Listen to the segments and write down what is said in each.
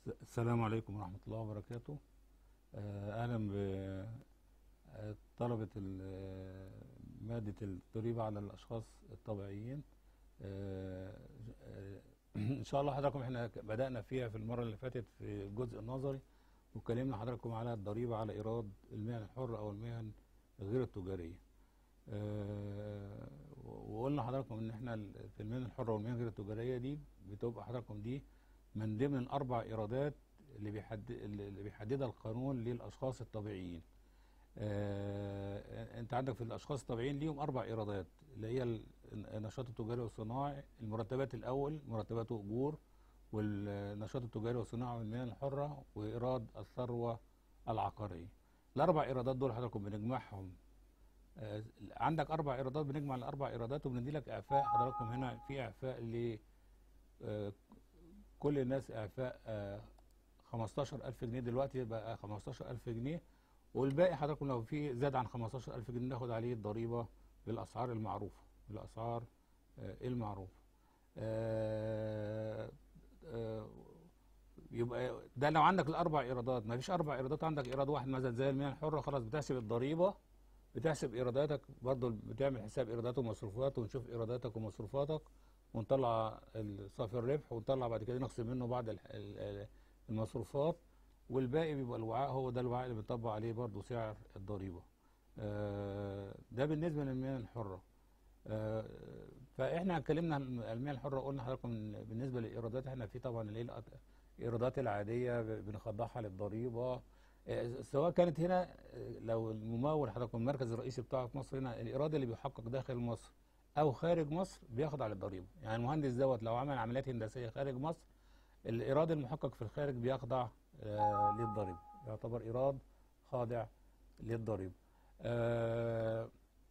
السلام عليكم ورحمة الله وبركاته آه، أهلا بطلبة مادة الضريبة على الأشخاص الطبيعيين آه، آه، إن شاء الله حضراتكم إحنا بدأنا فيها في المرة اللي فاتت في الجزء النظري وكلمنا حضراتكم على الضريبة على إيراد المهن الحرة أو المهن غير التجارية آه، وقلنا حضراتكم إن إحنا في المهن الحرة والمهن غير التجارية دي بتبقى حضراتكم دي من ضمن الأربع إيرادات اللي بيحدد اللي بيحددها القانون للأشخاص الطبيعيين. آه أنت عندك في الأشخاص الطبيعيين ليهم أربع إيرادات اللي هي ال- النشاط التجاري والصناعي، المرتبات الأول مرتبات وأجور والنشاط التجاري والصناعي والمهن الحرة وإيراد الثروة العقارية. الأربع إيرادات دول حضراتكم بنجمعهم آه عندك أربع إيرادات بنجمع الأربع إيرادات وبندي لك إعفاء حضراتكم هنا في إعفاء ل آه، كل الناس إعفاء آه، 15000 جنيه دلوقتي بقى 15000 جنيه والباقي حضراتكم لو في زاد عن 15000 جنيه ناخد عليه الضريبة بالأسعار المعروفة بالأسعار آه، المعروفة آه، آه، يبقى ده لو عندك الأربع إيرادات ما فيش أربع إيرادات عندك إيراد واحد مثلا زي المهن الحرة خلاص بتحسب الضريبة بتحسب إيراداتك برضه بتعمل حساب إيرادات ومصروفات ونشوف إيراداتك ومصروفاتك ونطلع ال- صافي الربح ونطلع بعد كده نخصم منه بعض ال- ال- المصروفات والباقي بيبقى الوعاء هو ده الوعاء اللي بنطبق عليه برضه سعر الضريبة آه، ده بالنسبة للمهن الحرة آه، فاحنا اتكلمنا عن المهن الحرة قلنا لحضراتكم إن بالنسبة للإيرادات احنا في طبعا اللي هي الأط- الإيرادات العادية ب- بنخضعها للضريبة آه، سواء كانت هنا آه، لو الممول حضراتكم المركز الرئيسي بتاعه في مصر هنا الإيراد اللي بيحقق داخل مصر او خارج مصر بيخضع للضريبه يعني المهندس دوت لو عمل عمليات هندسيه خارج مصر الايراد المحقق في الخارج بيخضع آه للضريبه يعتبر ايراد خاضع للضريبه آه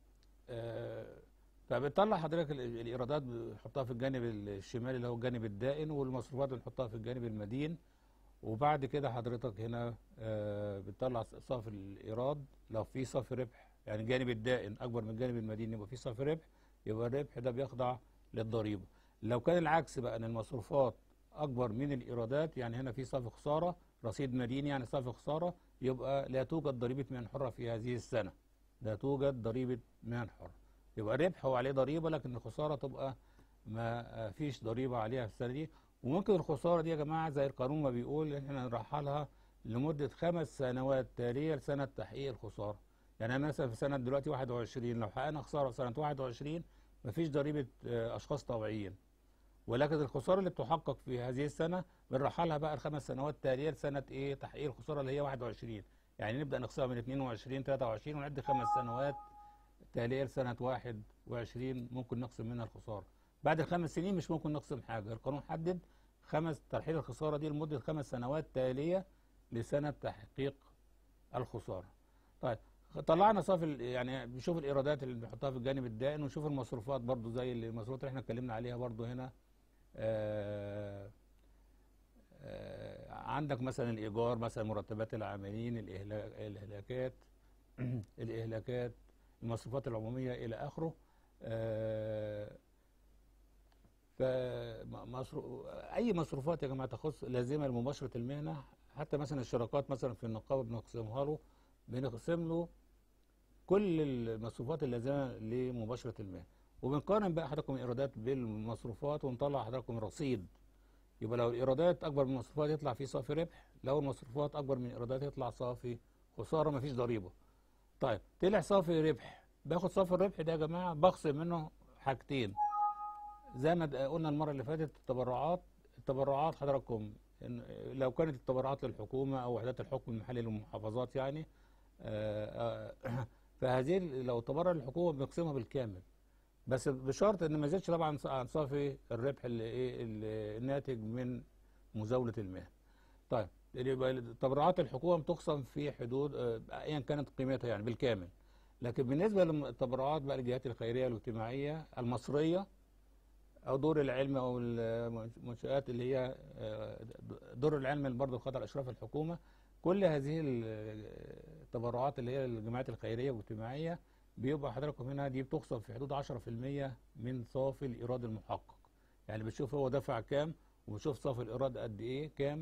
آه فبتطلع حضرتك ال- الايرادات بنحطها في الجانب الشمالي اللي هو الجانب الدائن والمصروفات بنحطها في الجانب المدين وبعد كده حضرتك هنا آه بتطلع صافي الايراد لو في صافي ربح يعني الجانب الدائن اكبر من الجانب المدين يبقى في صافي ربح يبقى الربح ده بيخضع للضريبه لو كان العكس بقى ان المصروفات اكبر من الايرادات يعني هنا في صافي خساره رصيد مدين يعني صافي خساره يبقى لا توجد ضريبه مهن حره في هذه السنه لا توجد ضريبه مهن حره يبقى الربح هو عليه ضريبه لكن الخساره تبقى ما فيش ضريبه عليها في السنه دي وممكن الخساره دي يا جماعه زي القانون ما بيقول ان احنا نرحلها لمده خمس سنوات تاليه لسنه تحقيق الخساره يعني أنا مثلا في سنه دلوقتي 21 لو حققنا خساره في سنه 21 مفيش ضريبه آه، اشخاص طبيعيين ولكن الخساره اللي بتحقق في هذه السنه بنرحلها بقى الخمس سنوات تاليه لسنه ايه تحقيق الخساره اللي هي 21 يعني نبدا نخسرها من 22 23 ونعد خمس سنوات تاليه لسنه 21 ممكن نقسم منها الخساره بعد الخمس سنين مش ممكن نقسم حاجه القانون حدد خمس ترحيل الخساره دي لمده خمس سنوات تاليه لسنه تحقيق الخساره طيب طلعنا صافي ال- يعني بنشوف الايرادات اللي بنحطها في الجانب الدائن ونشوف المصروفات برضو زي المصروفات اللي احنا اتكلمنا عليها برضو هنا آه آه عندك مثلا الايجار مثلا مرتبات العاملين الإهلا- الاهلاكات الاهلاكات المصروفات العموميه الى اخره آه فمصروف اي مصروفات يا جماعه تخص لازمه لمباشره المهنه حتى مثلا الشراكات مثلا في النقابه بنقسمها له بنقسم له كل المصروفات اللازمه لمباشره المهنه وبنقارن بقى حضراتكم الايرادات بالمصروفات ونطلع حضراتكم رصيد يبقى لو الايرادات اكبر من المصروفات يطلع فيه صافي ربح لو المصروفات اكبر من الايرادات يطلع صافي خساره مفيش ضريبه طيب طلع صافي ربح باخد صافي الربح ده يا جماعه بخصم منه حاجتين زي ما د- قلنا المره اللي فاتت التبرعات التبرعات حضراتكم إن لو كانت التبرعات للحكومه او وحدات الحكم المحلي للمحافظات يعني آه، آه، فهذه ال- لو تبرع للحكومه بنقسمها بالكامل بس بشرط ان ما يزيدش طبعا عن صافي الربح اللي ايه اللي الناتج من مزاوله المهن. طيب يبقى تبرعات الحكومه بتقسم في حدود آه، ايا كانت قيمتها يعني بالكامل. لكن بالنسبه للتبرعات بقى للجهات الخيريه والاجتماعيه المصريه او دور العلم او المنشات اللي هي آه، دور العلم اللي برضه خاضع لاشراف الحكومه كل هذه التبرعات اللي هي الجمعيات الخيريه والاجتماعيه بيبقى حضراتكم هنا دي بتخصم في حدود 10% من صافي الايراد المحقق يعني بتشوف هو دفع كام وبتشوف صافي الايراد قد ايه كام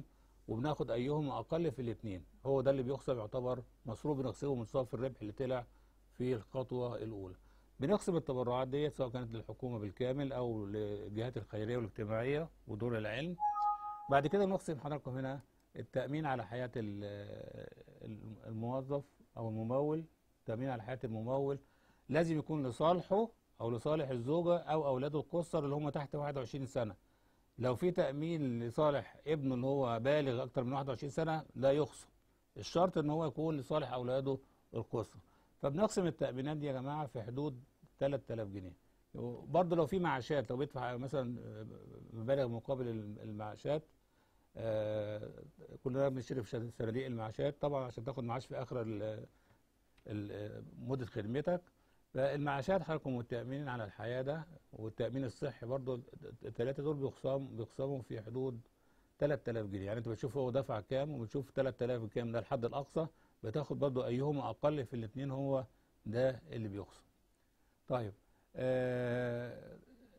وبناخد ايهما اقل في الاثنين هو ده اللي بيخصم يعتبر مصروف بنخصمه من صافي الربح اللي طلع في الخطوه الاولى بنقسم التبرعات ديت سواء كانت للحكومه بالكامل او للجهات الخيريه والاجتماعيه ودور العلم بعد كده بنقسم حضراتكم هنا التامين على حياه ال- الموظف او الممول التامين على حياه الممول لازم يكون لصالحه او لصالح الزوجه او اولاده القصر اللي هم تحت 21 سنه لو في تامين لصالح ابنه اللي هو بالغ اكتر من 21 سنه لا يخصم الشرط ان هو يكون لصالح اولاده القصر فبنقسم التامينات دي يا جماعه في حدود 3000 جنيه برضه لو في معاشات لو بيدفع مثلا مبالغ مقابل المعاشات آه، كلنا بنشتري في شد- صناديق المعاشات طبعا عشان تاخد معاش في اخر ال- ال- مده خدمتك فالمعاشات حضراتكم والتامين على الحياه ده والتامين الصحي برضه الثلاثه دول بيخصم بيخصموا في حدود 3000 جنيه يعني انت بتشوف هو دفع كام وبتشوف 3000 كام ده الحد الاقصى بتاخد برضه ايهما اقل في الاثنين هو ده اللي بيخصم طيب آه،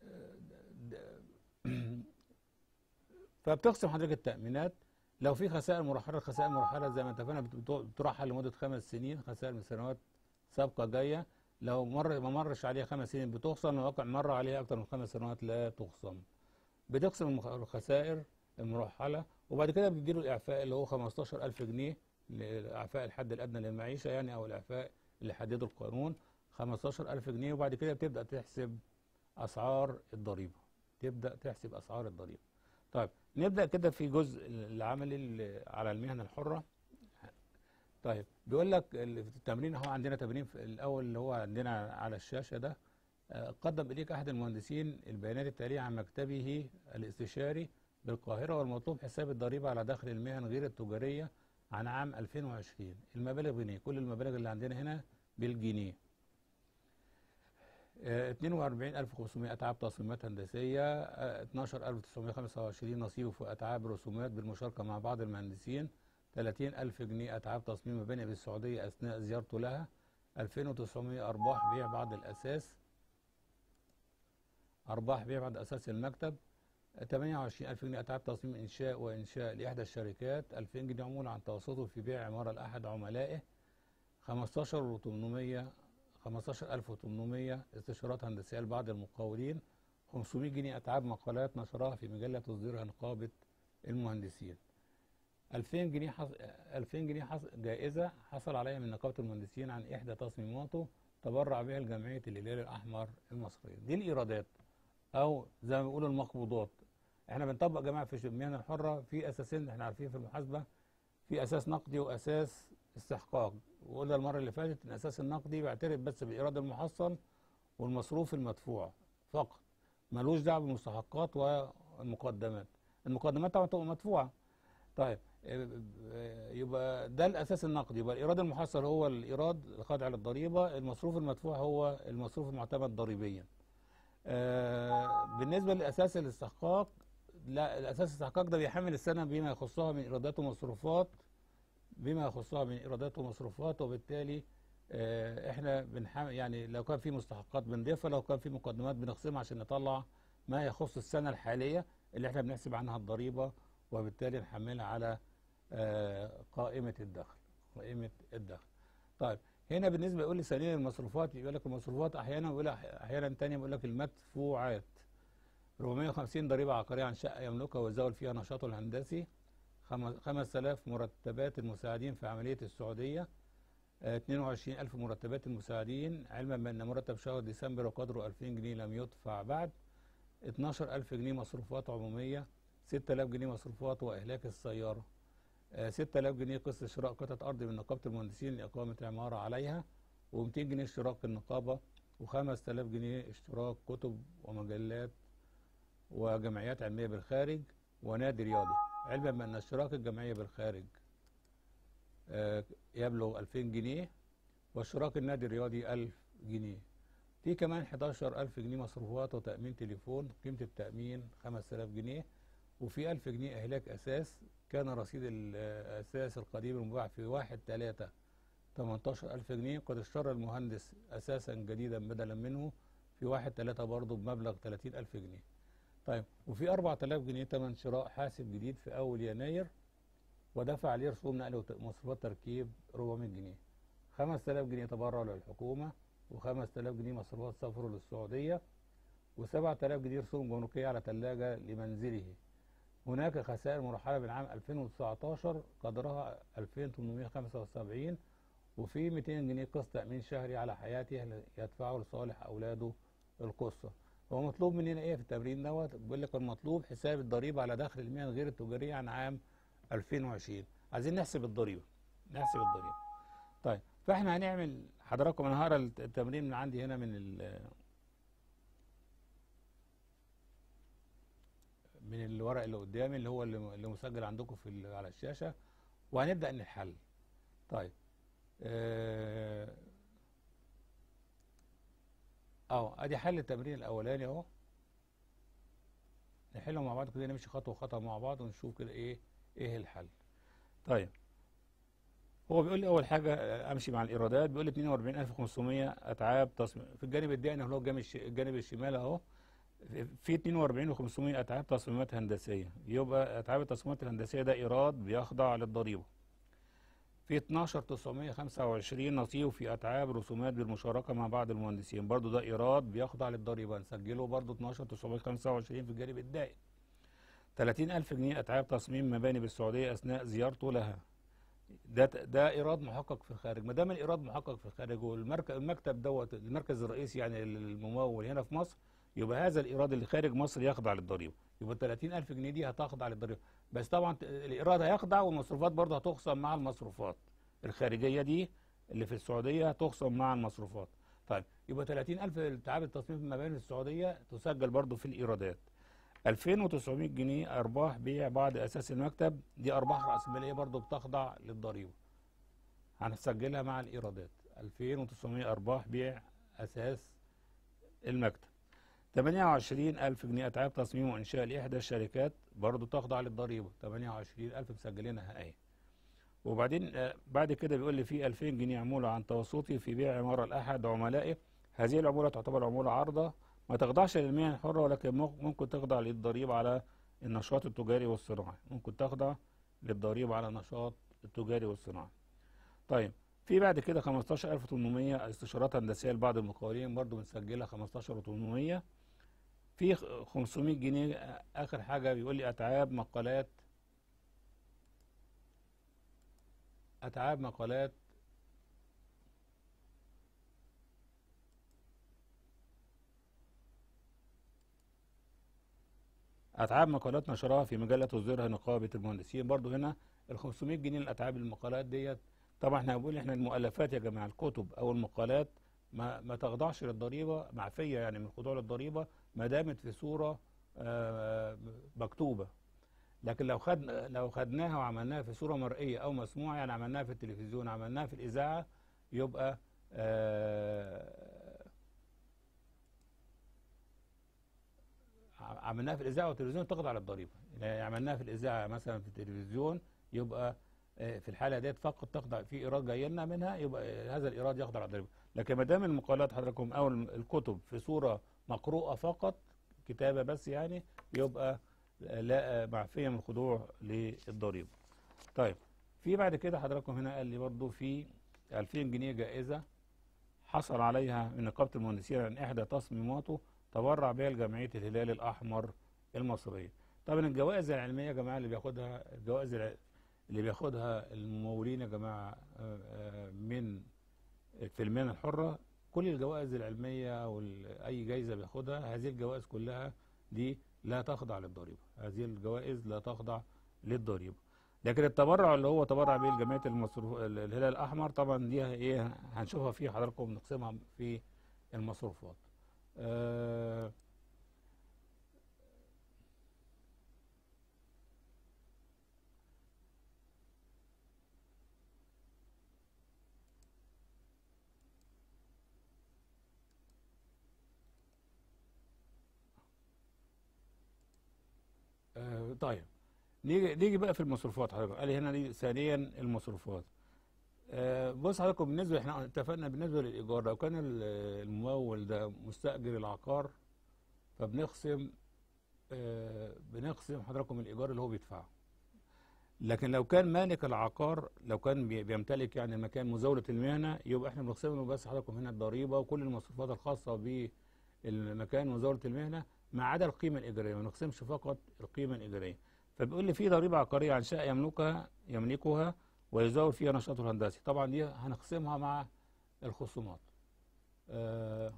فبتقسم حضرتك التأمينات لو في خسائر مرحلة خسائر مرحلة زي ما اتفقنا بت- بت- بترحل لمدة خمس سنين خسائر من سنوات سابقة جاية لو مر ما مرش عليها خمس سنين بتخصم لو واقع مر عليها أكتر من خمس سنوات لا تخصم بتقسم المخ- الخسائر المرحلة وبعد كده بتديله الإعفاء اللي هو 15000 جنيه لإعفاء الحد الأدنى للمعيشة يعني أو الإعفاء اللي حدده القانون 15000 جنيه وبعد كده بتبدأ تحسب أسعار الضريبة تبدأ تحسب أسعار الضريبة طيب نبدأ كده في جزء العملي ال- على المهنة الحرة طيب بيقول لك ال- في التمرين اهو عندنا تمرين في الأول اللي هو عندنا على الشاشة ده آه، قدم إليك أحد المهندسين البيانات التالية عن مكتبه الاستشاري بالقاهرة والمطلوب حساب الضريبة على دخل المهن غير التجارية عن عام 2020 المبالغ جنيه كل المبالغ اللي عندنا هنا بالجنيه آه، 42500 أتعاب تصميمات هندسية آه، 12925 نصيب في أتعاب رسومات بالمشاركة مع بعض المهندسين 30000 جنيه أتعاب تصميم مباني بالسعودية أثناء زيارته لها 2900 أرباح بيع بعض الأساس أرباح بيع بعض أساس المكتب 28000 جنيه أتعاب تصميم إنشاء وإنشاء لإحدى الشركات 2000 جنيه عمولة عن توسطه في بيع عمارة لأحد عملائه 15800 15800 استشارات هندسية لبعض المقاولين 500 جنيه أتعاب مقالات نشرها في مجلة تصديرها نقابة المهندسين 2000 جنيه حص... 2000 جنيه حص... جائزة حصل عليها من نقابة المهندسين عن إحدى تصميماته تبرع بها لجمعية الهلال الأحمر المصرية دي الإيرادات أو زي ما بيقولوا المقبوضات احنا بنطبق يا جماعة في المهنة الحرة في أساسين احنا عارفين في المحاسبة في أساس نقدي وأساس استحقاق وقلنا المرة اللي فاتت إن الأساس النقدي بيعترف بس بالإيراد المحصل والمصروف المدفوع فقط ملوش دعوة بالمستحقات والمقدمات المقدمات طبعا تبقى مدفوعة طيب آه، آه، يبقى ده الاساس النقدي يبقى الايراد المحصل هو الايراد الخاضع للضريبه المصروف المدفوع هو المصروف المعتمد ضريبيا آه، بالنسبه لاساس الاستحقاق لا الاساس الاستحقاق ده بيحمل السنه بما يخصها من ايرادات ومصروفات بما يخصها من ايرادات ومصروفات وبالتالي آه، احنا بنحمل يعني لو كان في مستحقات بنضيفها لو كان في مقدمات بنخصمها عشان نطلع ما يخص السنه الحاليه اللي احنا بنحسب عنها الضريبه وبالتالي نحملها على آه، قائمة الدخل قائمة الدخل طيب هنا بالنسبة يقول لي سنين المصروفات يقول لك المصروفات أحيانا ويقول أحيانا تانية بيقول لك المدفوعات 450 ضريبة عقارية عن شقة يملكها ويزاول فيها نشاطه الهندسي خم- 5000 مرتبات المساعدين في عملية السعودية آه، 22000 مرتبات المساعدين علما بأن مرتب شهر ديسمبر وقدره 2000 جنيه لم يدفع بعد 12000 جنيه مصروفات عمومية 6000 جنيه مصروفات وإهلاك السيارة آه، 6000 جنيه قسط شراء قطعة أرض من نقابة المهندسين لإقامة عمارة عليها و200 جنيه اشتراك النقابة و5000 جنيه اشتراك كتب ومجلات وجمعيات علمية بالخارج ونادي رياضي علما بأن اشتراك الجمعية بالخارج آه، يبلغ 2000 جنيه واشتراك النادي الرياضي 1000 جنيه في كمان 11000 جنيه مصروفات وتأمين تليفون قيمة التأمين 5000 جنيه وفي 1000 جنيه إهلاك أساس كان رصيد الأساس القديم المباع في 1 3 18000 جنيه قد اشترى المهندس أساسا جديدا بدلا منه في 1 3 برضه بمبلغ 30000 جنيه طيب وفي 4000 جنيه ثمن شراء حاسب جديد في أول يناير ودفع عليه رسوم نقل ومصروفات تركيب 400 جنيه 5000 جنيه تبرع للحكومة و5000 جنيه مصروفات سفره للسعودية و7000 جنيه رسوم جمركية على ثلاجة لمنزله هناك خسائر مرحلة بالعام 2019 قدرها 2875 وفي 200 جنيه قسط تأمين شهري على حياته يدفعه لصالح أولاده القصة هو مطلوب مننا ايه في التمرين دوت بيقول لك المطلوب حساب الضريبة على دخل المهن غير التجارية عن عام 2020 عايزين نحسب الضريبة نحسب الضريبة طيب فاحنا هنعمل حضراتكم انا هقرا التمرين من عندي هنا من ال من الورق اللي قدامي اللي هو اللي اللي مسجل عندكم في ال- على الشاشة وهنبدأ نحل طيب اه اهو ادي حل التمرين الاولاني اهو نحله مع بعض كده نمشي خطوه خطوه مع بعض ونشوف كده ايه ايه الحل طيب هو بيقول لي اول حاجه آه، امشي مع الايرادات بيقول لي 42500 اتعاب تصميم في الجانب الدائني اللي هو الجانب الش- الجانب الشمال اهو في 42500 اتعاب تصميمات هندسيه يبقى اتعاب التصميمات الهندسيه ده ايراد بيخضع للضريبه في 12925 نصيب في اتعاب رسومات بالمشاركه مع بعض المهندسين برضو ده ايراد بيخضع للضريبه نسجله برضو 12925 في الجانب الدائن 30000 جنيه اتعاب تصميم مباني بالسعوديه اثناء زيارته لها ده ده ايراد محقق في الخارج ما دام الايراد محقق في الخارج والمركز المكتب دوت المركز الرئيسي يعني الممول هنا في مصر يبقى هذا الايراد اللي خارج مصر يخضع للضريبه يبقى 30000 جنيه دي هتخضع للضريبه بس طبعا ت- الايراد هيخضع والمصروفات برضه هتخصم مع المصروفات الخارجيه دي اللي في السعوديه هتخصم مع المصروفات طيب يبقى 30000 التعاب التصميم في المباني في السعوديه تسجل برضه في الايرادات 2900 جنيه ارباح بيع بعض اساس المكتب دي ارباح راسماليه برضه بتخضع للضريبه هنسجلها مع الايرادات 2900 ارباح بيع اساس المكتب 28000 جنيه اتعاب تصميم وانشاء لاحدى الشركات برضه تخضع للضريبه 28000 مسجلينها اهي وبعدين آه، بعد كده بيقول لي في 2000 جنيه عموله عن توسطي في بيع عماره لاحد عملائه هذه العموله تعتبر عموله عارضه ما تخضعش للمهن الحره ولكن مم- ممكن تخضع للضريبه على النشاط التجاري والصناعي ممكن تخضع للضريبه على النشاط التجاري والصناعي طيب في بعد كده 15800 استشارات هندسيه لبعض المقاولين برضو بنسجلها 15800 في خ- 500 جنيه آه، اخر حاجه بيقول لي اتعاب مقالات اتعاب مقالات اتعاب مقالات نشرها في مجله تصدرها نقابه المهندسين برضو هنا ال 500 جنيه الاتعاب المقالات ديت طبعا احنا بنقول احنا المؤلفات يا جماعه الكتب او المقالات ما ما تخضعش للضريبه معفيه يعني من الخضوع للضريبه ما دامت في صوره آه، مكتوبه لكن لو خد لو خدناها وعملناها في صوره مرئيه او مسموعه يعني عملناها في التلفزيون عملناها في الاذاعه يبقى آه، ع- عملناها في الاذاعه والتلفزيون تخضع للضريبه يعني عملناها في الاذاعه مثلا في التلفزيون يبقى آه، في الحاله ديت فقط تخضع في ايراد جاي لنا منها يبقى آه، هذا الايراد يخضع للضريبه لكن ما دام المقالات حضراتكم او الم- الكتب في صوره مقروءه فقط كتابه بس يعني يبقى لا معفيه من الخضوع للضريبه طيب في بعد كده حضراتكم هنا قال لي برضو في 2000 جنيه جائزه حصل عليها من نقابه المهندسين عن احدى تصميماته تبرع بها لجمعيه الهلال الاحمر المصريه طبعا الجوائز العلميه يا جماعه اللي بياخدها الجوائز الع- اللي بياخدها الممولين يا جماعه آه، آه، من في المهنه الحره كل الجوائز العلميه او ال- اي جائزه بياخدها هذه الجوائز كلها دي لا تخضع للضريبه هذه الجوائز لا تخضع للضريبه لكن التبرع اللي هو تبرع به لجمعيه المصروف ال- الهلال الاحمر طبعا دي ايه هنشوفها في حضراتكم نقسمها في المصروفات آه آه طيب نيجي نيجي بقى في المصروفات حضرتك قال لي هنا دي ثانيا المصروفات آه بص حضراتكم بالنسبه احنا اتفقنا بالنسبه للايجار لو كان ال- الممول ده مستاجر العقار فبنقسم آه بنقسم حضراتكم الايجار اللي هو بيدفعه لكن لو كان مالك العقار لو كان بي- بيمتلك يعني المكان مزاولة المهنة يبقى احنا بنخصم له بس حضراتكم هنا الضريبة وكل المصروفات الخاصة بالمكان مزاولة المهنة ما عدا القيمة الإيجارية ما نقسمش فقط القيمة الإيجارية فبيقول لي في ضريبة عقارية عن شقة يملكها يملكها ويزاول فيها نشاطه الهندسي طبعا دي هنقسمها مع الخصومات آه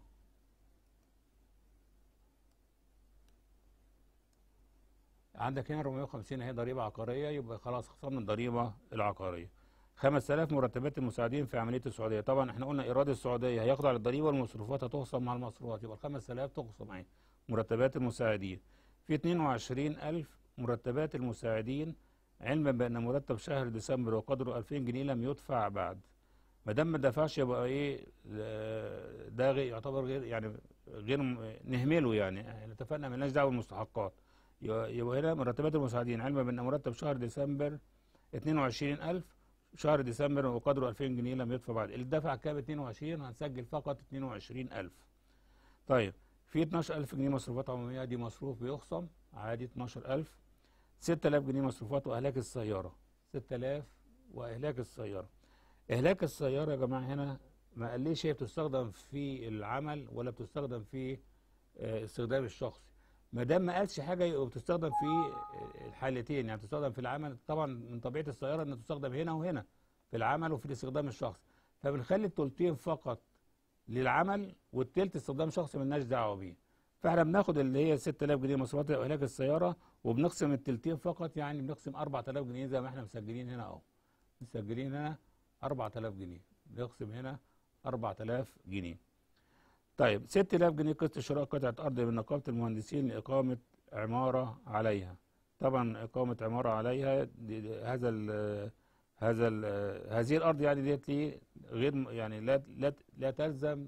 عندك هنا 450 اهي ضريبة عقارية يبقى خلاص خصمنا الضريبة العقارية 5000 مرتبات المساعدين في عملية السعودية طبعا احنا قلنا إيراد السعودية هيخضع للضريبة والمصروفات هتخصم مع المصروفات يبقى ال 5000 تخصم اهي مرتبات المساعدين في 22000 مرتبات المساعدين علما بأن مرتب شهر ديسمبر وقدره 2000 جنيه لم يدفع بعد ما دام ما دفعش يبقى ايه آه، ده غير يعتبر غير يعني غير م- نهمله يعني احنا اتفقنا مالناش دعوه بالمستحقات يبقى يبقى هنا مرتبات المساعدين علما بأن مرتب شهر ديسمبر 22000 شهر ديسمبر وقدره 2000 جنيه لم يدفع بعد اللي دفع كام 22 هنسجل فقط 22000 طيب في 12000 جنيه مصروفات عمومية دي مصروف بيخصم عادي 12000 6000 جنيه مصروفات وإهلاك السيارة 6000 وإهلاك السيارة إهلاك السيارة يا جماعة هنا ما قاليش هي بتستخدم في العمل ولا بتستخدم في آه، استخدام الشخصي ما دام ما قالش حاجة يبقى بتستخدم في آه، الحالتين يعني بتستخدم في العمل طبعا من طبيعة السيارة إنها تستخدم هنا وهنا في العمل وفي الاستخدام الشخصي فبنخلي التلتين فقط للعمل والتلت استخدام شخصي ملناش دعوه بيه فاحنا بناخد اللي هي 6000 جنيه مصروفات واهلاك السياره وبنقسم التلتين فقط يعني بنقسم 4000 جنيه زي ما احنا مسجلين هنا اهو مسجلين هنا 4000 جنيه بنقسم هنا 4000 جنيه طيب 6000 جنيه قسط شراء قطعه ارض من نقابه المهندسين لاقامه عماره عليها طبعا اقامه عماره عليها دي دي هذا ال هذا ال هذه الارض يعني ديت ليه غير م- يعني لا لا لا تلزم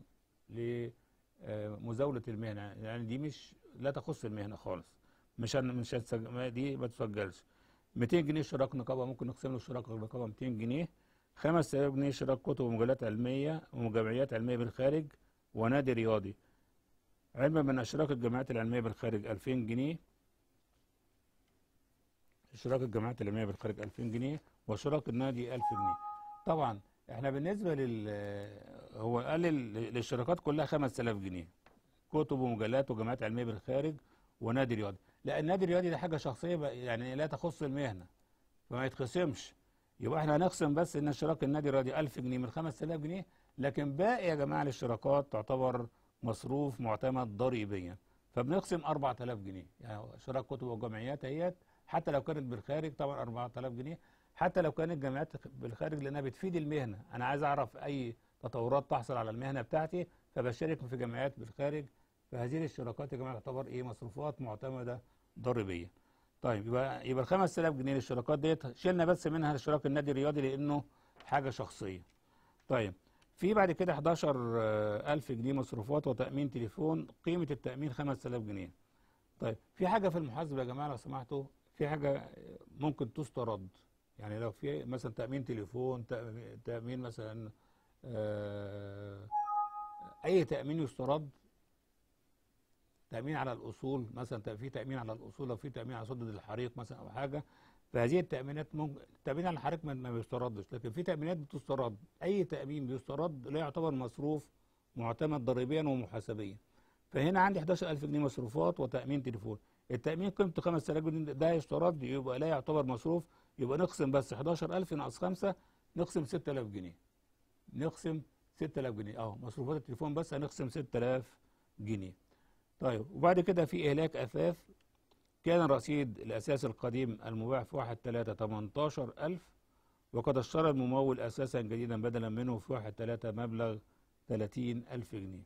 لمزاوله المهنه يعني دي مش لا تخص المهنه خالص مش هن مش هتسج... ما- دي ما تسجلش 200 جنيه اشتراك نقابه ممكن نقسم له اشتراك نقابه 200 جنيه 5000 جنيه اشتراك كتب ومجلات علميه وجمعيات علميه بالخارج ونادي رياضي علما من اشتراك الجمعيات العلميه بالخارج 2000 جنيه اشتراك الجمعيات العلميه بالخارج 2000 جنيه واشتراك النادي 1000 جنيه طبعا احنا بالنسبه لل هو قال ال- الاشتراكات كلها 5000 جنيه كتب ومجلات وجمعيات علميه بالخارج ونادي رياضي لا النادي الرياضي ده حاجه شخصيه بقى يعني لا تخص المهنه فما يتخصمش يبقى احنا هنخصم بس ان اشتراك النادي الرياضي 1000 جنيه من 5000 جنيه لكن باقي يا جماعه الاشتراكات تعتبر مصروف معتمد ضريبيا فبنقسم 4000 جنيه يعني اشتراك كتب وجمعيات اهيت حتى لو كانت بالخارج طبعا 4000 جنيه حتى لو كانت جمعيات بالخارج لانها بتفيد المهنه انا عايز اعرف اي تطورات تحصل على المهنه بتاعتي فبشارك في جمعيات بالخارج فهذه الاشتراكات يا جماعه تعتبر ايه مصروفات معتمده ضريبيا طيب يبقى يبقى ال 5000 جنيه الاشتراكات ديت شلنا بس منها اشتراك النادي الرياضي لانه حاجه شخصيه طيب في بعد كده 11000 جنيه مصروفات وتامين تليفون قيمه التامين 5000 جنيه طيب في حاجه في المحاسبه يا جماعه لو سمحتوا في حاجه ممكن تسترد يعني لو في مثلا تامين تليفون تأمين- تامين مثلا آه، اي تامين يسترد تامين على الاصول مثلا في تامين على الاصول لو في تامين على سدد الحريق مثلا او حاجه فهذه التامينات ممكن التامين على الحريق ما- ما بيستردش لكن في تامينات بتسترد اي تامين بيسترد لا يعتبر مصروف معتمد ضريبيا ومحاسبيا فهنا عندي 11000 جنيه مصروفات وتامين تليفون التامين قيمته 5000 جنيه ده يسترد يبقى لا يعتبر مصروف يبقى نقسم بس 11000 ناقص 5 نقسم 6000 جنيه نقسم 6000 جنيه اه مصروفات التليفون بس هنقسم 6000 جنيه طيب وبعد كده في إهلاك أثاث كان الرصيد الأساسي القديم المباع في 1 3 18000 وقد اشترى الممول أساسا جديدا بدلا منه في 1 3 مبلغ 30000 جنيه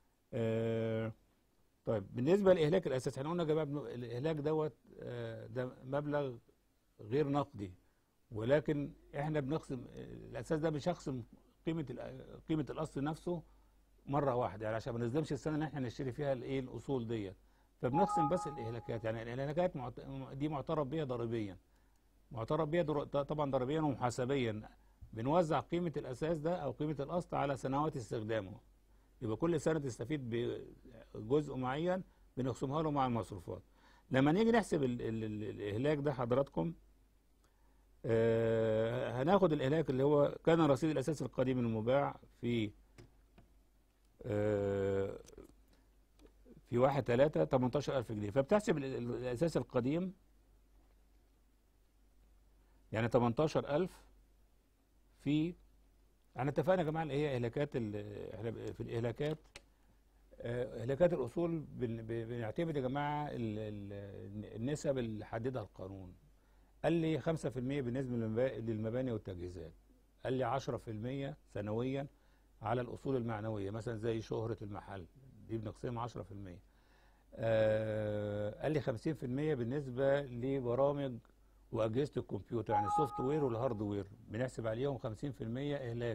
آه طيب بالنسبة لإهلاك الأساس احنا قلنا يا جماعة بن- الإهلاك دوت آه ده مبلغ غير نقدي ولكن احنا بنقسم الأساس ده مش هيخصم قيمة الأ- قيمة الأصل نفسه مره واحده يعني عشان ما نظلمش السنه اللي احنا نشتري فيها الايه الاصول ديت فبنقسم بس الاهلاكات يعني الاهلاكات معت... دي معترف بيها ضريبيا معترف بيها در... طبعا ضريبيا ومحاسبيا بنوزع قيمه الاساس ده او قيمه الاصل على سنوات استخدامه يبقى كل سنه تستفيد بجزء معين بنقسمها له مع المصروفات لما نيجي نحسب ال... ال... ال... الاهلاك ده حضراتكم آه هناخد الإهلاك اللي هو كان رصيد الأساس القديم المباع في آه في واحد تلاتة 18000 جنيه فبتحسب ال- ال- الأساس القديم يعني 18000 في احنا اتفقنا يا جماعة اللي هي إهلاكات ال- احنا ب- في الإهلاكات آه، إهلاكات الأصول بن- ب- بنعتمد يا جماعة ال- ال- النسب اللي حددها القانون قال لي 5% بالنسبة للمبا- للمباني والتجهيزات قال لي 10% سنويا على الأصول المعنوية مثلا زي شهرة المحل دي بنقسمها 10% آه قال لي 50% بالنسبة لبرامج وأجهزة الكمبيوتر يعني السوفت وير والهارد بنحسب عليهم 50% إهلاك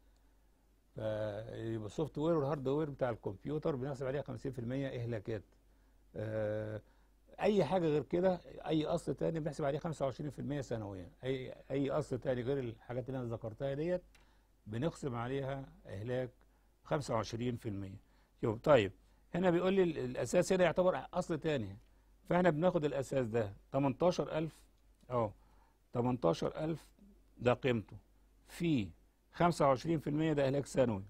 فيبقى السوفت وير والهارد وير بتاع الكمبيوتر بنحسب عليها 50% إهلاكات آه اي حاجه غير كده اي اصل تاني بنحسب عليه 25% سنويا اي اي اصل تاني غير الحاجات اللي انا ذكرتها ديت بنقسم عليها اهلاك 25% شوف طيب هنا بيقول لي ال- الاساس هنا يعتبر اصل تاني فاحنا بناخد الاساس ده 18000 اهو 18000 ده قيمته في 25% ده اهلاك سنوي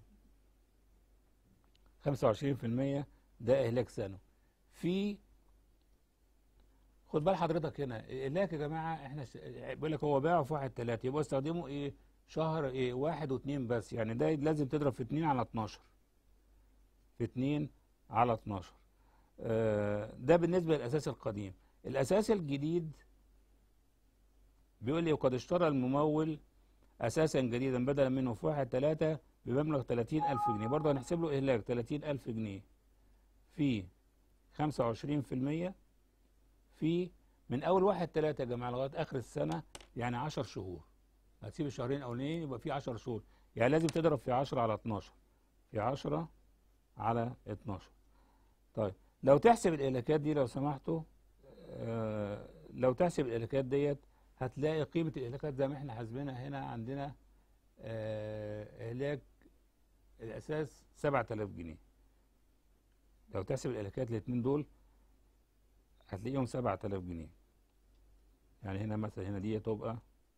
25% ده اهلاك سنوي في خد بال حضرتك هنا الاهلاك يا جماعه احنا ش- بيقول لك هو باعه في واحد تلاته يبقى استخدمه ايه شهر ايه واحد واتنين بس يعني ده لازم تضرب في اتنين على 12 في اتنين على 12 آه ده بالنسبه للاساس القديم الاساس الجديد بيقول لي وقد اشترى الممول اساسا جديدا بدلا منه في واحد تلاته بمبلغ 30000 جنيه برضه هنحسب له اهلاك 30000 جنيه في 25% في من اول واحد تلاتة يا جماعه لغايه اخر السنه يعني 10 شهور هتسيب الشهرين الاولانيين يبقى في 10 شهور يعني لازم تضرب في 10 على 12 في 10 على 12 طيب لو تحسب الاهلاكات دي لو سمحتوا آه لو تحسب الاهلاكات ديت هتلاقي قيمه الاهلاكات زي ما احنا حاسبينها هنا عندنا آه اهلاك الاساس 7000 جنيه لو تحسب الاهلاكات الاثنين دول هتلاقيهم 7000 جنيه يعني هنا مثلا هنا دي تبقى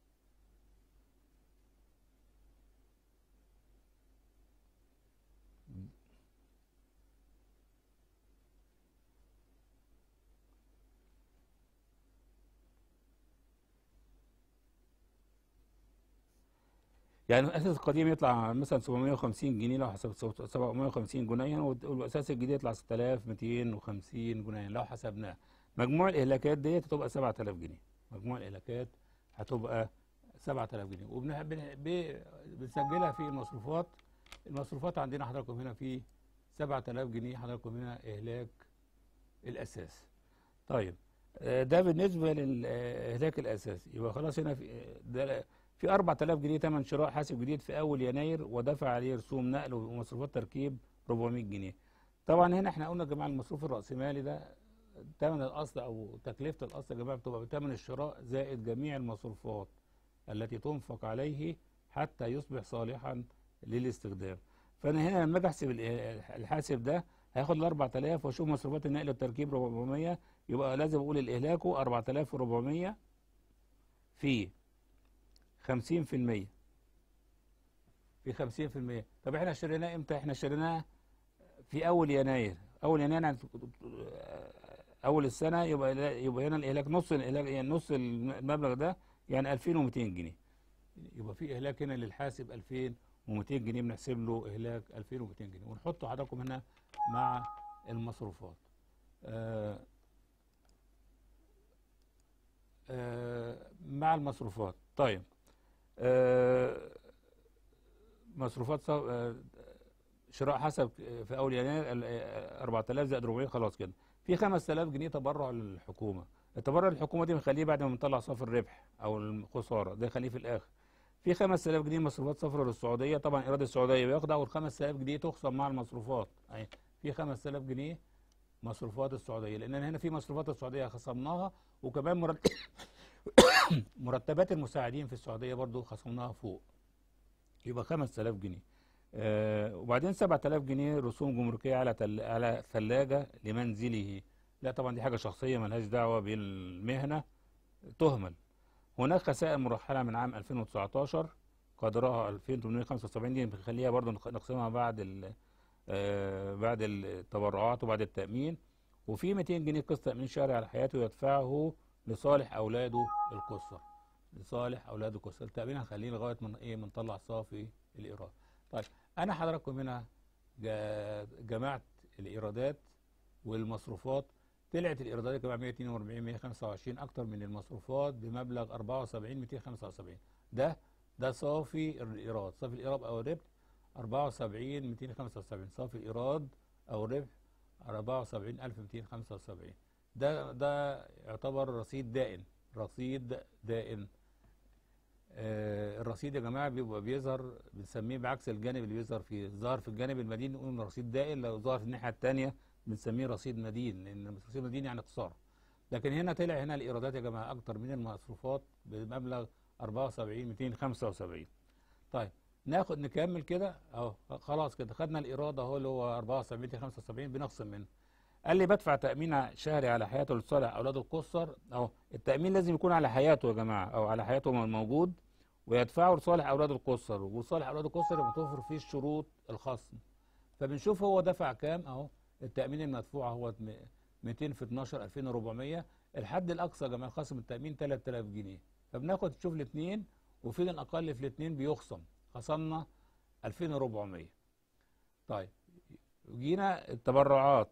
يعني الاساس القديم يطلع مثلا 750 جنيه لو حسبت 750 جنيها والاساس الجديد يطلع 6250 جنيه لو حسبناه مجموع الاهلاكات ديت هتبقى 7000 جنيه مجموع الاهلاكات هتبقى 7000 جنيه وبنسجلها في المصروفات المصروفات عندنا حضراتكم هنا في 7000 جنيه حضراتكم هنا اهلاك الاساس طيب آه، ده بالنسبه للاهلاك الاساسي يبقى خلاص هنا في ده في 4000 جنيه ثمن شراء حاسب جديد في اول يناير ودفع عليه رسوم نقل ومصروفات تركيب 400 جنيه طبعا هنا احنا قلنا يا جماعه المصروف الراسمالي ده ثمن الاصل او تكلفه الاصل يا جماعه بتبقى بثمن الشراء زائد جميع المصروفات التي تنفق عليه حتى يصبح صالحا للاستخدام فانا هنا لما اجي احسب ال- الحاسب ده هياخد ال 4000 واشوف مصروفات النقل والتركيب 400 يبقى لازم اقول الاهلاكه 4400 في 50% في 50% طب احنا اشتريناه امتى احنا اشتريناه في اول يناير اول يناير يعني اول السنه يبقى لا- يبقى هنا الاهلاك نص الاهلاك يعني نص المبلغ ده يعني 2200 جنيه يبقى في اهلاك هنا للحاسب 2200 جنيه بنحسب له اهلاك 2200 جنيه ونحطه حضراتكم هنا مع المصروفات آه آه مع المصروفات طيب آه مصروفات صف- آه، شراء حسب في اول يناير ال- آه، 4000 زائد 400 خلاص كده في 5000 جنيه تبرع للحكومه التبرع للحكومه دي بنخليه بعد ما بنطلع صافي الربح او الخساره ده خليه في الاخر في 5000 جنيه مصروفات سفر للسعوديه طبعا ايراد السعوديه بياخد اول 5000 جنيه تخصم مع المصروفات يعني في 5000 جنيه مصروفات السعوديه لان هنا في مصروفات السعوديه خصمناها وكمان مرت- مرتبات المساعدين في السعوديه برضو خصمناها فوق يبقى 5000 جنيه آه وبعدين 7000 جنيه رسوم جمركيه على تل... على ثلاجه لمنزله لا طبعا دي حاجه شخصيه ملهاش دعوه بالمهنه تهمل هناك خسائر مرحله من عام 2019 قدرها 2875 دي بنخليها برضو نق- نقسمها بعد ال آه، بعد التبرعات وبعد التأمين وفي 200 جنيه قسط تأمين شهري على حياته يدفعه لصالح أولاده القصر لصالح أولاده القصر التأمين هنخليه لغاية من إيه من طلع صافي الإيراد طيب أنا حضراتكم هنا جا- جمعت الإيرادات والمصروفات طلعت الإيرادات يا جماعة 142 125 أكتر من المصروفات بمبلغ 74 275 ده ده صافي الإيراد صافي الإيراد أو الربح 74 275 صافي الإيراد أو الربح 74275 ده ده يعتبر رصيد دائن رصيد دائن آه الرصيد يا جماعة بيبقى بيظهر بنسميه بعكس الجانب اللي بيظهر فيه ظهر في الجانب المدين نقول إنه رصيد دائن لو ظهر في الناحية التانية بنسميه رصيد مدين لأن رصيد مدين يعني خسارة لكن هنا طلع هنا الإيرادات يا جماعة أكتر من المصروفات بمبلغ 74 275 طيب ناخد نكمل كده اهو خلاص كده خدنا الايراد اهو اللي هو 74 275 بنخصم منه قال لي بدفع تامين شهري على حياته لصالح اولاده القصر اهو التامين لازم يكون على حياته يا جماعه او على حياته موجود ويدفعه لصالح اولاد القصر وصالح اولاد القصر بتوفر فيه الشروط الخصم فبنشوف هو دفع كام اهو التامين المدفوع هو 200 في 12 2400 الحد الاقصى يا جماعه خصم التامين 3000 جنيه فبناخد نشوف الاثنين وفين الاقل في الاثنين بيخصم خصمنا 2400 طيب جينا التبرعات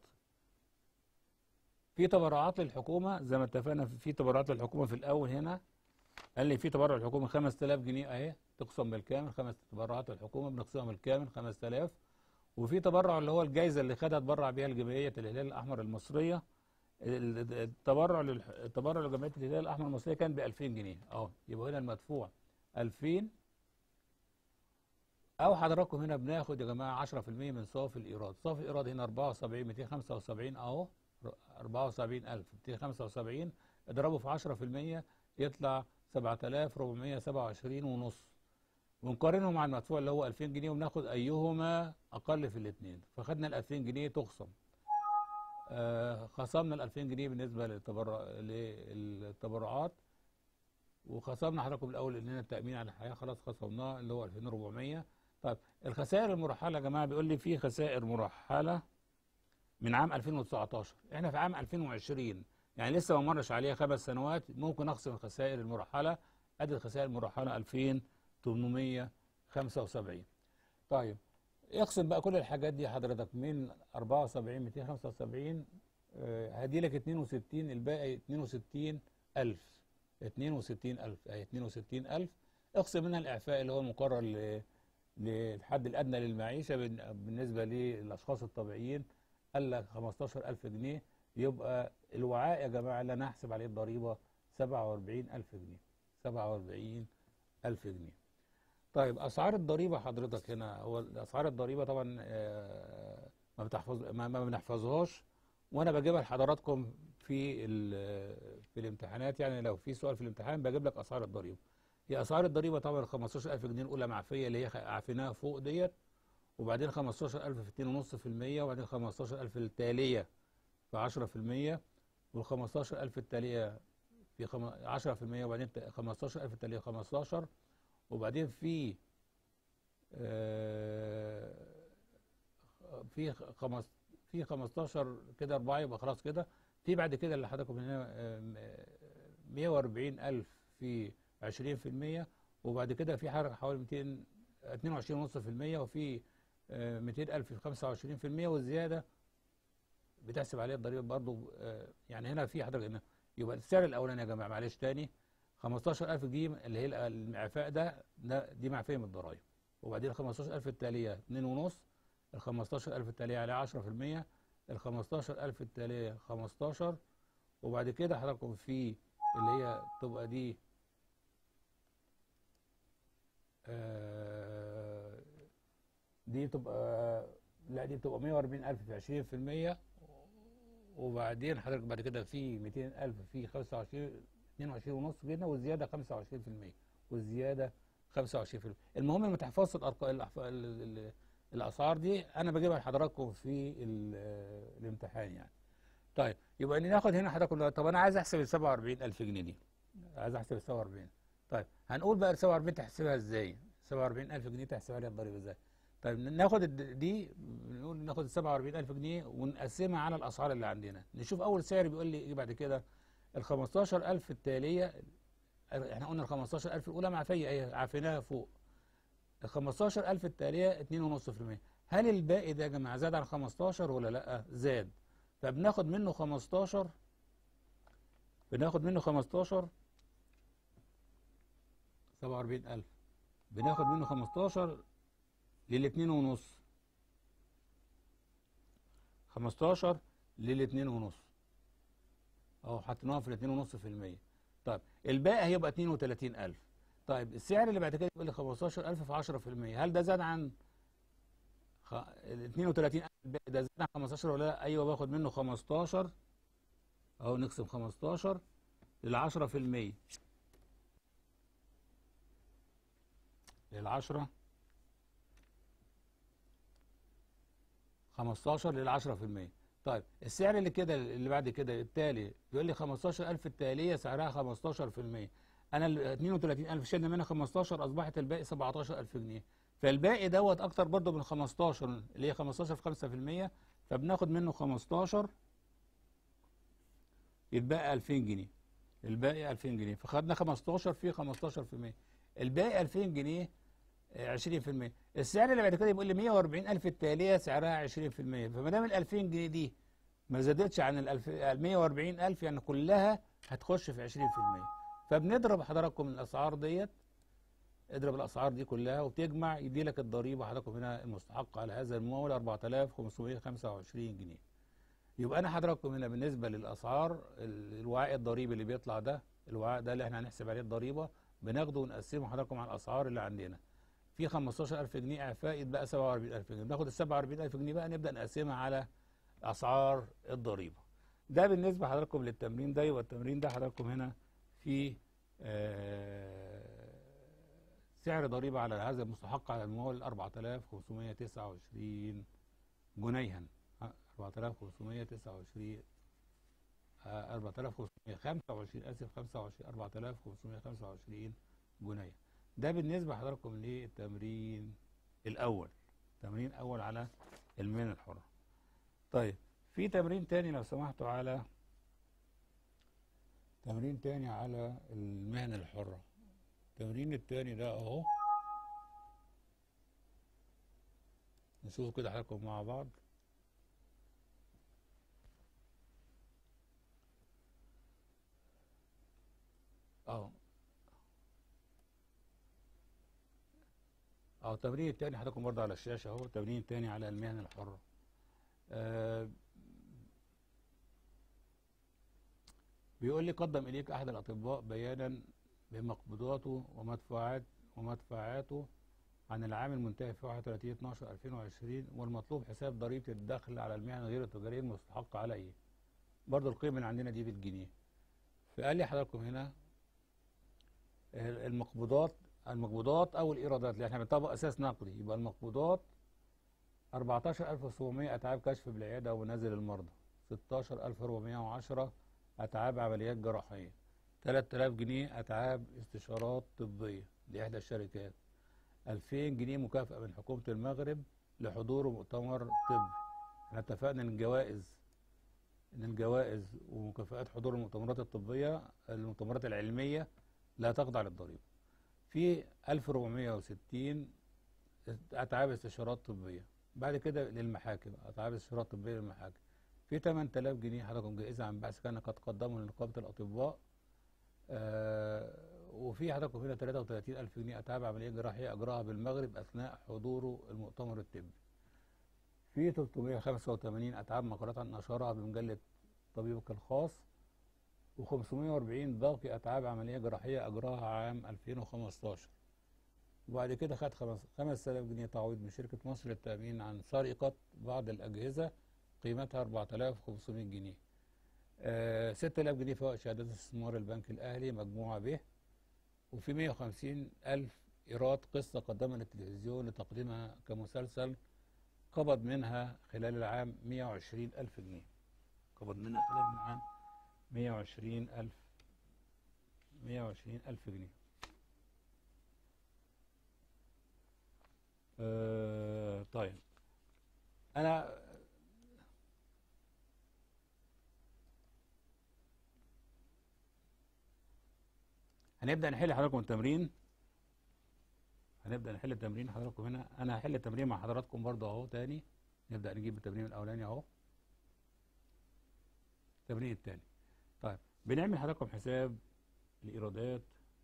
في تبرعات للحكومه زي ما اتفقنا في تبرعات للحكومه في الاول هنا قال لي في تبرع للحكومه 5000 جنيه اهي تقسم بالكامل خمس تبرعات للحكومه بنقسمها بالكامل 5000 وفي تبرع اللي هو الجائزه اللي خدها تبرع بيها الجمعيه الهلال الاحمر المصريه التبرع للح... التبرع لجمعيه الهلال الاحمر المصريه كان ب 2000 جنيه اهو يبقى هنا المدفوع 2000 او حضراتكم هنا بناخد يا جماعه 10% من صافي الايراد صافي الايراد هنا 74 275 اهو 74275 اضربه في 10% يطلع 7427 ونص ونقارنه مع المدفوع اللي هو 2000 جنيه وبناخد ايهما اقل في الاثنين فخدنا ال 2000 جنيه تخصم آه خصمنا ال 2000 جنيه بالنسبه للتبرع للتبرعات وخصمنا حضراتكم الاول اننا التامين على الحياه خلاص خصمناه اللي هو 2400 طيب الخسائر المرحله يا جماعه بيقول لي في خسائر مرحله من عام 2019 احنا في عام 2020 يعني لسه ما مرش عليها خمس سنوات ممكن اخصم الخسائر المرحله ادي الخسائر المرحله 2875 طيب اقسم بقى كل الحاجات دي حضرتك من 74 275 آه هدي لك 62 الباقي 62000 62000 اهي 62000 اقسم منها الاعفاء اللي هو المقرر للحد الادنى للمعيشه بالنسبه للاشخاص الطبيعيين قال لك 15000 جنيه يبقى الوعاء يا جماعه اللي انا هحسب عليه الضريبه 47000 جنيه 47000 جنيه طيب اسعار الضريبه حضرتك هنا هو اسعار الضريبه طبعا ما بتحفظ ما بنحفظهاش وانا بجيبها لحضراتكم في في الامتحانات يعني لو في سؤال في الامتحان بجيب لك اسعار الضريبه هي اسعار الضريبه طبعا 15000 جنيه الاولى معفيه اللي هي عافيناها فوق ديت وبعدين 15000 في 2.5% وبعدين 15000 التاليه في 10% وال 15000 التاليه في 10% وبعدين 15000 التاليه 15 وبعدين في آه في خمس في 15 كده 4 يبقى خلاص كده في بعد كده اللي حضراتكم هنا 140000 في 20% وبعد كده في حركه حوالي 200 22.5% وفي 200000 في 25% والزياده بتحسب عليها الضريبه برضه يعني هنا في حضرتك هنا يبقى السعر الاولاني يا جماعه معلش تاني 15000 دي اللي هي الاعفاء ده ده دي معفيه من الضرايب وبعدين ال 15000 التاليه 2.5 ال 15000 التاليه عليها 10% ال 15000 التاليه 15 وبعد كده حضراتكم في اللي هي تبقى دي آه دي تبقى لا دي بتبقى 140000 في 20% وبعدين حضرتك بعد كده في 200000 في 25 22 ونص جنيه والزياده 25% والزياده 25% المهم ما تحفظش الارقام الاسعار دي انا بجيبها لحضراتكم في الامتحان يعني طيب يبقى ان ناخد هنا حضرتك طب انا عايز احسب ال 47000 جنيه دي عايز احسب ال 47 طيب هنقول بقى ال 47 تحسبها ازاي 47000 جنيه تحسبها لي الضريبه ازاي طيب ناخد الد- دي نقول ناخد ال 47000 جنيه ونقسمها على الاسعار اللي عندنا نشوف اول سعر بيقول لي ايه بعد كده ال 15000 التاليه احنا قلنا ال 15000 الاولى معفيه اهي عافيناها فوق ال 15000 التاليه 2.5% هل الباقي ده يا جماعه زاد عن 15 ولا لا زاد فبناخد منه 15 بناخد منه 15 47000 بناخد منه 15 للاتنين ونص 15 للاتنين ونص اهو حطيناها في الاتنين ونص في المية طيب الباقي هيبقى 32000 طيب السعر اللي بعد كده يقول لي 15000 في 10 في المية هل ده زاد عن خ... ال 32000 الباقي ده زاد عن 15 ولا لا ايوه باخد منه 15 اهو نقسم 15 لل 10 في المية للعشرة 15 لل 10% طيب السعر اللي كده اللي بعد كده التالي بيقول لي 15000 التالية سعرها 15% انا ال 32000 شلنا منها 15 اصبحت الباقي 17000 جنيه فالباقي دوت اكتر برضو من 15 اللي هي 15 في 5% فبناخد منه 15 يتبقى 2000 جنيه الباقي 2000 جنيه فخدنا 15 في 15% الباقي 2000 جنيه آه، 20% السعر اللي بعد كده بيقول لي 140000 التاليه سعرها 20% فما دام ال 2000 جنيه دي ما زادتش عن ال 1000 ال 140000 يعني كلها هتخش في 20% فبنضرب حضراتكم الاسعار ديت اضرب الاسعار دي كلها وتجمع يدي لك الضريبه حضراتكم هنا المستحقه على هذا الممول 4525 جنيه يبقى انا حضراتكم هنا بالنسبه للاسعار ال- الوعاء الضريبي اللي بيطلع ده الوعاء ده اللي احنا هنحسب عليه الضريبه بناخده ونقسمه حضراتكم على الاسعار اللي عندنا في 15000 جنيه اعفاء يتبقى 47000 جنيه بناخد ال 47000 جنيه بقى نبدا نقسمها على اسعار الضريبه ده بالنسبه حضراتكم للتمرين ده يبقى التمرين ده حضراتكم هنا في آه، سعر ضريبه على هذا المستحق على المول 4529 جنيها 4529 آه، 4525 اسف 25 4525 جنيه ده بالنسبه حضراتكم للتمرين الاول تمرين اول على المهن الحره طيب في تمرين تاني لو سمحتوا على تمرين تاني على المهن الحره التمرين التاني ده اهو نشوفه كده حضراتكم مع بعض اهو اهو التمرين التاني حضراتكم برضه على الشاشة اهو التمرين التاني على المهن الحرة آه بيقول لي قدم إليك أحد الأطباء بيانا بمقبوضاته ومدفوعات ومدفوعاته عن العام المنتهي في 31 12 2020 والمطلوب حساب ضريبة الدخل على المهن غير التجارية المستحقة عليه برضه القيمة اللي عندنا دي بالجنيه فقال لي حضراتكم هنا المقبوضات المقبوضات او الايرادات اللي احنا بنطبق اساس نقدي يبقى المقبوضات 14700 اتعاب كشف بالعياده ومنازل المرضى 16410 اتعاب عمليات جراحيه 3000 جنيه اتعاب استشارات طبيه لاحدى الشركات 2000 جنيه مكافاه من حكومه المغرب لحضور مؤتمر طبي احنا اتفقنا ان الجوائز ان الجوائز ومكافآت حضور المؤتمرات الطبيه المؤتمرات العلميه لا تخضع للضريبه في 1460 اتعاب استشارات طبيه بعد كده للمحاكم اتعاب استشارات طبيه للمحاكم في 8000 جنيه حضراتكم جائزه عن بحث كان قد قدمه لنقابه الاطباء آه وفي حضراتكم هنا 33000 جنيه اتعاب عمليه جراحيه اجراها بالمغرب اثناء حضوره المؤتمر الطبي في 385 اتعاب مقالات نشرها بمجله طبيبك الخاص و540 باقي اتعاب عمليه جراحيه اجراها عام 2015 وبعد كده خد 5000 جنيه تعويض من شركه مصر للتامين عن سرقه بعض الاجهزه قيمتها 4500 جنيه آه 6000 جنيه فوق شهادات استثمار البنك الاهلي مجموعه ب وفي 150 الف ايراد قصه قدمها للتلفزيون لتقديمها كمسلسل قبض منها خلال العام 120 الف جنيه قبض منها خلال العام 120 ألف 120 ألف جنيه آه طيب أنا هنبدأ نحل حضراتكم التمرين هنبدأ نحل التمرين حضراتكم هنا أنا هحل التمرين مع حضراتكم برضه أهو تاني نبدأ نجيب التمرين الأولاني أهو التمرين التاني طيب بنعمل حضراتكم حساب الإيرادات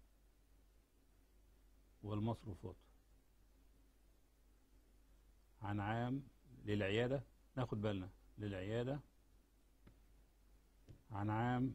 والمصروفات عن عام للعيادة ناخد بالنا للعيادة عن عام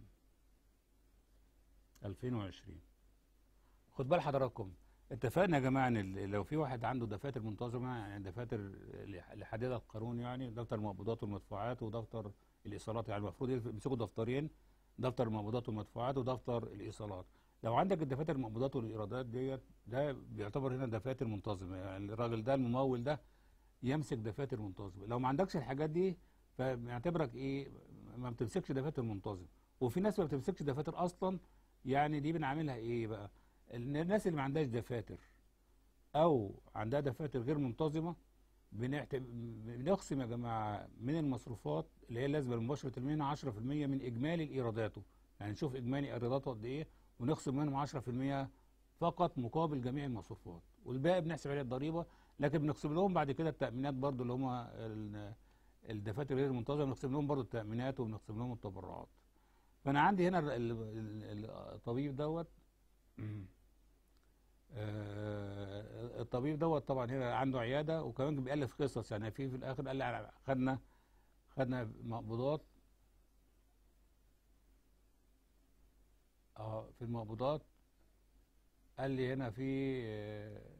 2020 خد بال حضراتكم اتفقنا يا جماعه ان ال- لو في واحد عنده دفاتر منتظمه يعني دفاتر اللي اللي حددها القانون يعني دفتر المقبوضات والمدفوعات ودفتر الايصالات يعني المفروض يمسكوا دفترين دفتر المقبوضات والمدفوعات ودفتر الايصالات لو عندك الدفاتر المقبوضات والايرادات ديت ده بيعتبر هنا دفاتر منتظمه يعني الراجل ده الممول ده يمسك دفاتر منتظمه لو ما عندكش الحاجات دي فبيعتبرك ايه ما بتمسكش دفاتر منتظمه وفي ناس ما بتمسكش دفاتر اصلا يعني دي بنعملها ايه بقى الناس اللي ما عندهاش دفاتر او عندها دفاتر غير منتظمه بنعت... بنقسم يا جماعه من المصروفات اللي هي اللازمه لمباشره المهنه 10% من اجمالي ايراداته يعني نشوف اجمالي ايراداته قد ايه ونخصم منهم 10% فقط مقابل جميع المصروفات والباقي بنحسب عليه الضريبه لكن بنقسم لهم بعد كده التامينات برضو اللي هم ال- الدفاتر غير المنتظمه بنقسم لهم برضو التامينات وبنقسم لهم التبرعات فانا عندي هنا ال- ال- ال- الطبيب دوت آه، الطبيب دوت طبعا هنا عنده عياده وكمان بيألف قصص يعني في في الاخر قال لي على- خدنا خدنا مقبوضات اه في المقبوضات قال لي هنا في آه،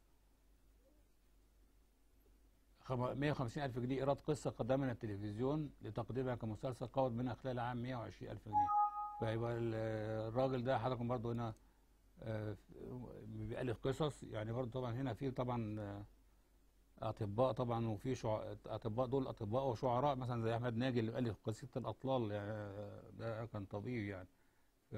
خم- 150 ألف جنيه إيراد قصة قدمها من التلفزيون لتقديمها كمسلسل قوض منها خلال عام 120 ألف جنيه فيبقى ال- الراجل ده حضراتكم برضو هنا آه، بيألف قصص يعني برضو طبعا هنا في طبعا آه، أطباء طبعا وفي شع... أطباء دول أطباء وشعراء مثلا زي أحمد ناجي اللي ألف قصيدة الأطلال يعني آه، ده كان طبيب يعني ف-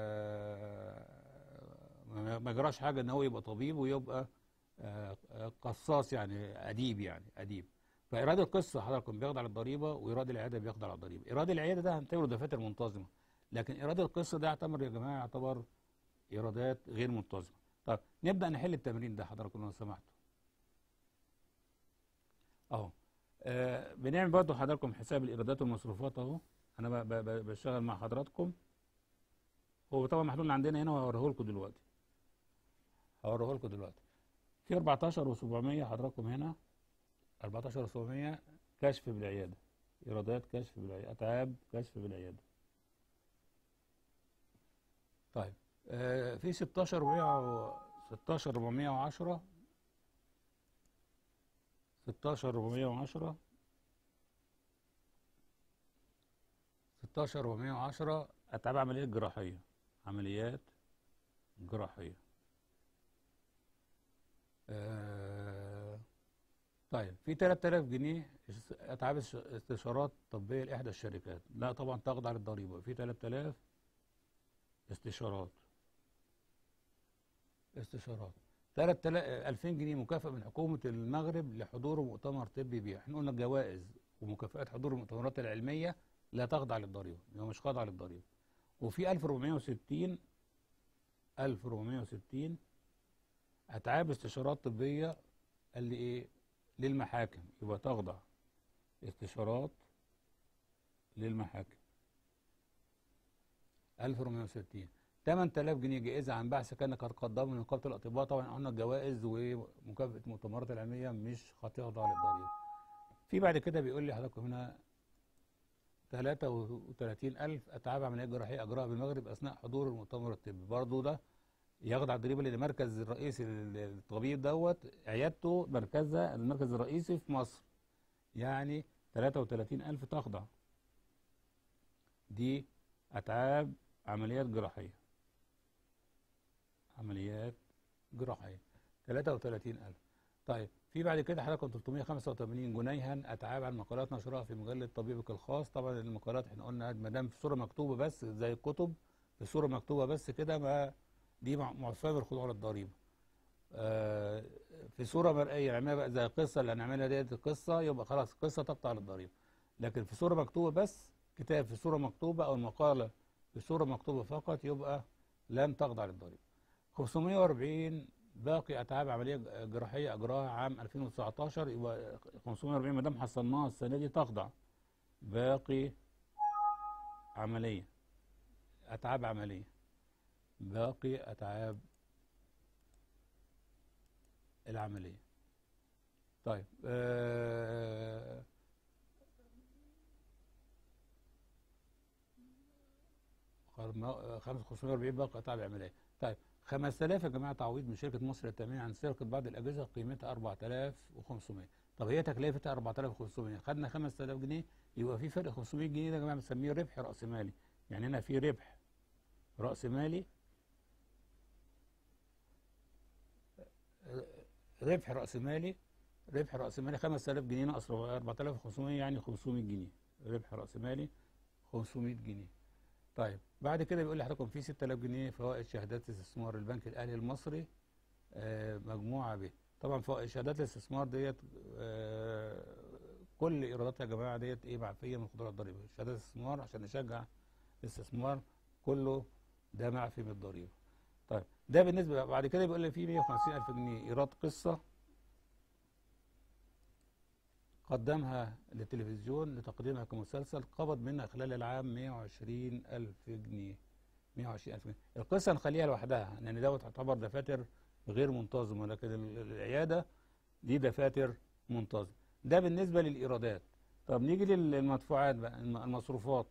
ما ما جراش حاجة إن هو يبقى طبيب ويبقى آه، آه، قصاص يعني أديب يعني أديب فإيراد القصة حضراتكم بياخد على الضريبة وإيراد العيادة بياخد على الضريبة إيراد العيادة ده هنعتبره دفاتر منتظمة لكن إيراد القصة ده يعتبر يا جماعة يعتبر إيرادات غير منتظمة طب نبدأ نحل التمرين ده حضراتكم لو سمحتوا أهو آه بنعمل برضه حضراتكم حساب الإيرادات والمصروفات أهو أنا ب- ب- ب- بشتغل مع حضراتكم هو طبعا محلول عندنا هنا وهوريه لكم دلوقتي هوريه لكم دلوقتي في 14 و700 حضراتكم هنا 14 و700 كشف بالعيادة إيرادات كشف بالعيادة أتعاب كشف بالعيادة طيب آه في 16 و 16 410 16 410 16 410 أتعاب عمليات جراحية عمليات جراحية آه طيب في 3000 جنيه اس- اتعاب الش- استشارات طبيه لاحدى الشركات لا طبعا تخضع للضريبه في 3000 استشارات استشارات 3000 2000 جنيه مكافاه من حكومه المغرب لحضور مؤتمر طبي بيها احنا قلنا جوائز ومكافآت حضور المؤتمرات العلميه لا تخضع للضريبه يبقى مش خاضعه للضريبه وفي 1460 1460 اتعاب استشارات طبيه قال لي ايه للمحاكم يبقى تخضع استشارات للمحاكم 1460 8000 جنيه جائزه عن بحث كان قد قدمه من نقابه الاطباء طبعا قلنا الجوائز ومكافاه المؤتمرات العلميه مش هتخضع للضريبه في بعد كده بيقول لي حضراتكم هنا 33000 اتعاب عمليات جراحيه اجراها بالمغرب اثناء حضور المؤتمر الطبي برضه ده يخضع الضريبه لان المركز الرئيسي للطبيب دوت عيادته مركزها المركز الرئيسي في مصر يعني 33000 تخضع دي اتعاب عمليات جراحيه عمليات جراحيه 33000 طيب في بعد كده حضراتكم 385 جنيها اتعاب عن مقالات نشرها في مجله طبيبك الخاص طبعا المقالات احنا قلنا ما دام في صوره مكتوبه بس زي الكتب في صوره مكتوبه بس كده ما دي مع- معفاه من الخضوع للضريبه آه، في صوره مرئيه نعملها بقى زي القصه اللي هنعملها ديت القصه يبقى خلاص القصه تقطع للضريبه لكن في صوره مكتوبه بس كتاب في صوره مكتوبه او المقاله في صوره مكتوبه فقط يبقى لن تخضع للضريبه 540 باقي اتعاب عمليه جراحيه اجراها عام 2019 يبقى 540 ما دام حصلناها السنه دي تخضع باقي عمليه اتعاب عمليه باقي اتعاب العمليه طيب آه خرم- خمسة 540 باقي اتعاب عمليه طيب 5000 يا جماعه تعويض من شركه مصر للتامين عن سرقه بعض الاجهزه قيمتها 4500 طب هي تكلفتها 4500 خدنا 5000 جنيه يبقى في فرق 500 جنيه ده يا جماعه بنسميه ربح راس مالي يعني هنا في ربح راس مالي ربح راس مالي ربح راس مالي 5000 جنيه ناقص 4500 يعني 500 جنيه ربح راس مالي 500 جنيه طيب بعد كده بيقول لحضراتكم في 6000 جنيه فوائد شهادات استثمار البنك الاهلي المصري آه، مجموعه ب طبعا فوائد شهادات الاستثمار ديت آه، كل ايراداتها يا جماعه ديت ايه معفيه من خضوع الضريبه شهادات الاستثمار عشان نشجع الاستثمار كله ده معفي من الضريبه طيب ده بالنسبه بعد كده بيقول لي في 150000 جنيه ايراد قصه قدمها للتلفزيون لتقديمها كمسلسل قبض منها خلال العام 120 ألف جنيه 120 ألف جنيه القصة نخليها لوحدها لأن دوت تعتبر دفاتر غير منتظمة لكن ال- ال- العيادة دي دفاتر منتظمة ده بالنسبة للإيرادات طب نيجي للمدفوعات بقى الم- المصروفات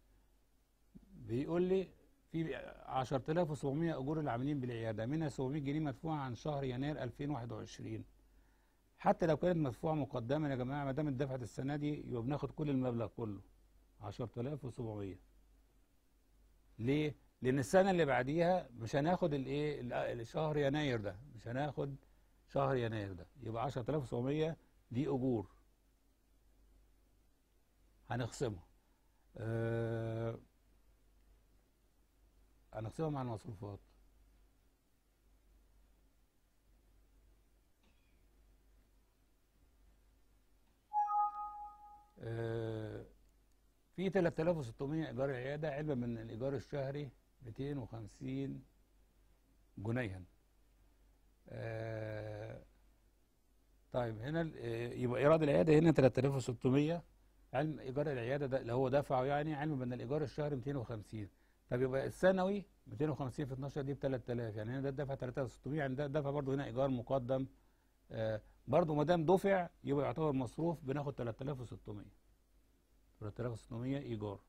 بيقول لي في 10700 أجور العاملين بالعيادة منها 700 جنيه مدفوعة عن شهر يناير 2021 حتى لو كانت مدفوعة مقدما يا جماعة ما دام اتدفعت السنة دي يبقى بناخد كل المبلغ كله 10700 ليه؟ لأن السنة اللي بعديها مش هناخد الايه ال- شهر يناير ده مش هناخد شهر يناير ده يبقى 10700 دي أجور هنخصمها أه هنخصمها مع المصروفات آه، في 3600 ايجار عياده علما من الايجار الشهري 250 جنيها آه، طيب هنا ال- آه، يبقى ايراد العياده هنا 3600 علم ايجار العياده ده اللي هو دفعه يعني علما بان الايجار الشهري 250 طب يبقى السنوي 250 في 12 دي ب 3000 يعني هنا ده دفع 3600 يعني ده دفع برضه هنا ايجار مقدم آه، برضه ما دام دفع يبقى يعتبر مصروف بناخد 3600 3600 ايجار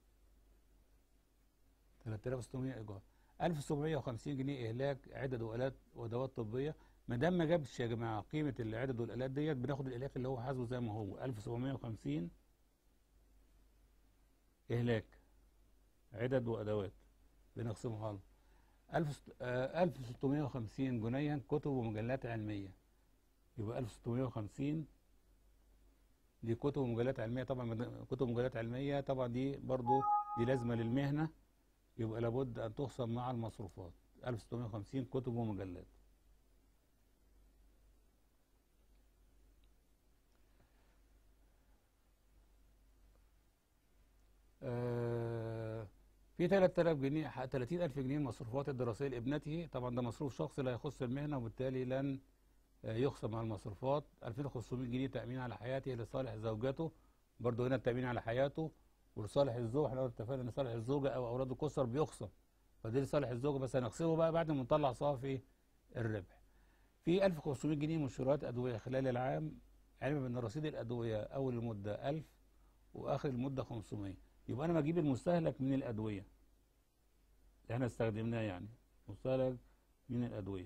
3600 ايجار 1750 جنيه اهلاك عدد والات وادوات طبيه ما دام ما جابش يا جماعه قيمه العدد والالات ديت بناخد الاهلاك اللي هو حاسبه زي ما هو 1750 اهلاك عدد وادوات بنخصمها له 1650 جنيها كتب ومجلات علميه يبقى 1650 دي كتب ومجلات علميه طبعا مد- كتب ومجلات علميه طبعا دي برضو دي لازمه للمهنه يبقى لابد ان تخصم مع المصروفات 1650 كتب ومجلات آه، في 3000 جنيه ح- 30000 جنيه المصروفات الدراسيه لابنته طبعا ده مصروف شخصي لا يخص المهنه وبالتالي لن آه، يخصم على المصروفات 2500 جنيه تامين على حياته لصالح زوجته برضه هنا التامين على حياته ولصالح الزوج احنا اتفقنا ان صالح الزوجه او اولاد القصر بيخصم فدي لصالح الزوجه بس هنخصمه بقى بعد ما نطلع صافي الربح في 1500 جنيه منشورات ادويه خلال العام علما بان رصيد الادويه اول المده 1000 واخر المده 500 يبقى انا بجيب المستهلك من الادويه اللي احنا استخدمناه يعني مستهلك من الادويه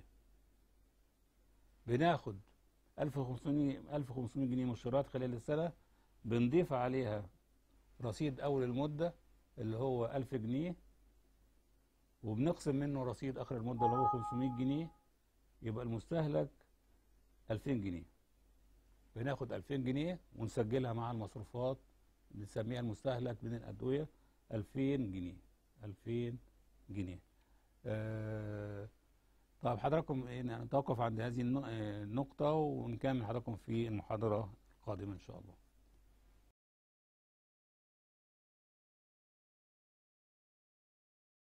بناخد 1500 1500 جنيه منشورات خلال السنه بنضيف عليها رصيد اول المده اللي هو 1000 جنيه وبنقسم منه رصيد اخر المده اللي هو 500 جنيه يبقى المستهلك 2000 جنيه بناخد 2000 جنيه ونسجلها مع المصروفات بنسميها المستهلك من الادويه 2000 جنيه 2000 جنيه آه، طب حضراتكم إيه، نتوقف عند هذه النق- آه، النقطة ونكمل حضراتكم في المحاضرة القادمة إن شاء الله